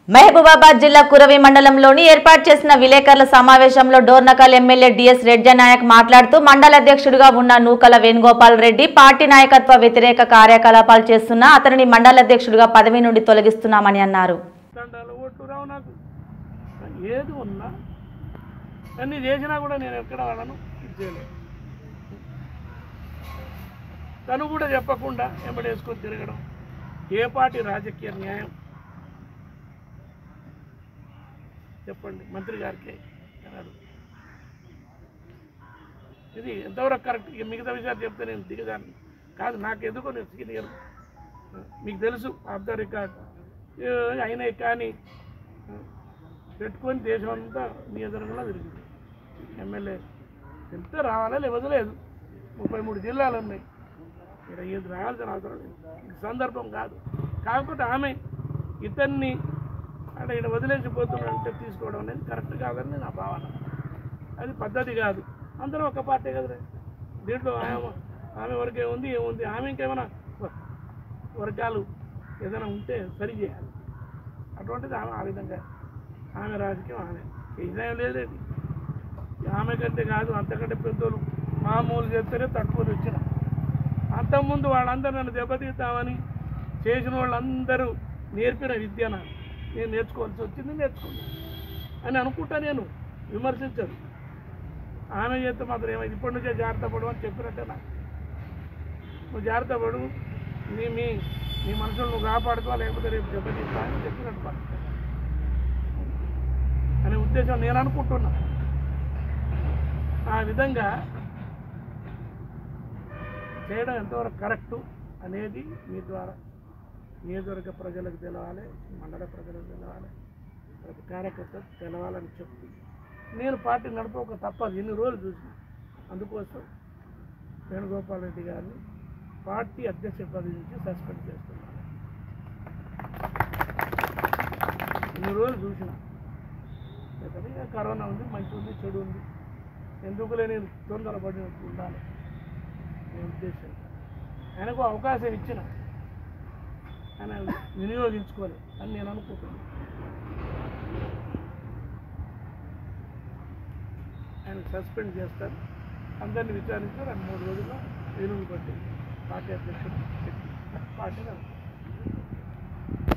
మహబూబాబాద్ జిల్లా కురవి మండలంలోని ఏర్పాటు చేసిన విలేకరుల సమావేశంలో డోర్నకల్ ఎమ్మెల్యే డిఎస్ రెడ్జనాయక్ మాట్లాడుతూ మండల అధ్యక్షుడిగా ఉన్న నూకల వేణుగోపాల్ రెడ్డి పార్టీ నాయకత్వ వ్యతిరేక కార్యకలాపాలు చేస్తున్నా అతనిని మండల అధ్యక్షుడిగా పదవి నుండి తొలగిస్తున్నామని అన్నారు దండాలు ఓట్లు రావు నాకు ఏది ఉన్నా అన్ని చేసినా కూడా నేను ఎక్కడ వాళ్ళను ఇది చేయలేదు తను కూడా చెప్పకుండా ఎంబడేసుకొని తిరగడం ఏ పార్టీ రాజకీయ న్యాయం చెప్పండి మంత్రి గారికి అన్నాడు ఇది ఎంతవరకు కరెక్ట్ ఇక మిగతా విషయాలు చెప్తే నేను దిగదాన్ని కాదు నాకు ఎందుకో నేను సీనియర్ మీకు తెలుసు ఆఫ్ ద రికార్డ్ అయినాయి కానీ పెట్టుకొని దేశం అంతా మీ ఎదురుగా తిరిగింది ఎమ్మెల్యే ఎంత రావాలా లేకపోతే లేదు ముప్పై మూడు జిల్లాలు ఉన్నాయి ఇక్కడ ఏది రావాల్సిన అవసరం లేదు ఇది సందర్భం కాదు కాకపోతే ఆమె ఇతన్ని అంటే ఇక్కడ వదిలేసిపోతున్నాడంటే తీసుకోవడం అనేది కరెక్ట్ కాదని నా భావన అది పద్ధతి కాదు అందరూ ఒక పార్టీ కదరే దీంట్లో ఆమె ఆమె వరకే ఉంది ఏముంది ఆమె ఇంకేమైనా వర్గాలు ఏదైనా ఉంటే సరి చేయాలి అటువంటిది ఆమె ఆ విధంగా ఆమె రాజకీయం ఆమె ఇదేం లేదండి ఆమె కంటే కాదు అంతకంటే పెద్దోళ్ళు మామూలు చెప్తేనే తట్టుకొని వచ్చిన అంతకుముందు వాళ్ళందరూ నన్ను దెబ్బతీద్దామని చేసిన వాళ్ళందరూ నేర్పిన విద్య నాకు నేను నేర్చుకోవాల్సి వచ్చింది నేర్చుకున్నాను అని అనుకుంటా నేను విమర్శించదు ఆమె చేస్తే మాత్రం ఏమైంది ఇప్పటి నుంచే జాగ్రత్త పడు అని చెప్పినట్టే నాకు నువ్వు జాగ్రత్త పడు నీ మీ నీ మనుషులు నువ్వు కాపాడుకో లేకపోతే రేపు దెబ్బతీస్తా అని చెప్పినట్టు పడు అనే ఉద్దేశం నేను అనుకుంటున్నా ఆ విధంగా చేయడం ఎంతవరకు కరెక్టు అనేది మీ ద్వారా నియోజకవర్గ ప్రజలకు తెలవాలి మండల ప్రజలకు తెలవాలి ప్రతి కార్యకర్త తెలవాలని చెప్పి నేను పార్టీ నడపక తప్పదు ఎన్ని రోజులు చూసి అందుకోసం వేణుగోపాల్ రెడ్డి గారిని పార్టీ అధ్యక్ష పదవి నుంచి సస్పెండ్ చేస్తున్నాను ఇన్ని రోజులు చూసిన లేకపోతే ఇక కరోనా ఉంది మంచి ఉంది చెడు ఉంది ఎందుకులే నేను తొందరపడి ఉండాలి అనే ఉద్దేశం ఆయనకు అవకాశం ఇచ్చిన ఆయన వినియోగించుకోవాలి అని నేను అనుకుంటున్నాను ఆయన సస్పెండ్ చేస్తారు అందరిని విచారించి రెండు మూడు రోజుల్లో వెలుగు పట్టి పార్టీ అధ్యక్షుడు పెట్టి పార్టీ నడుపుతారు.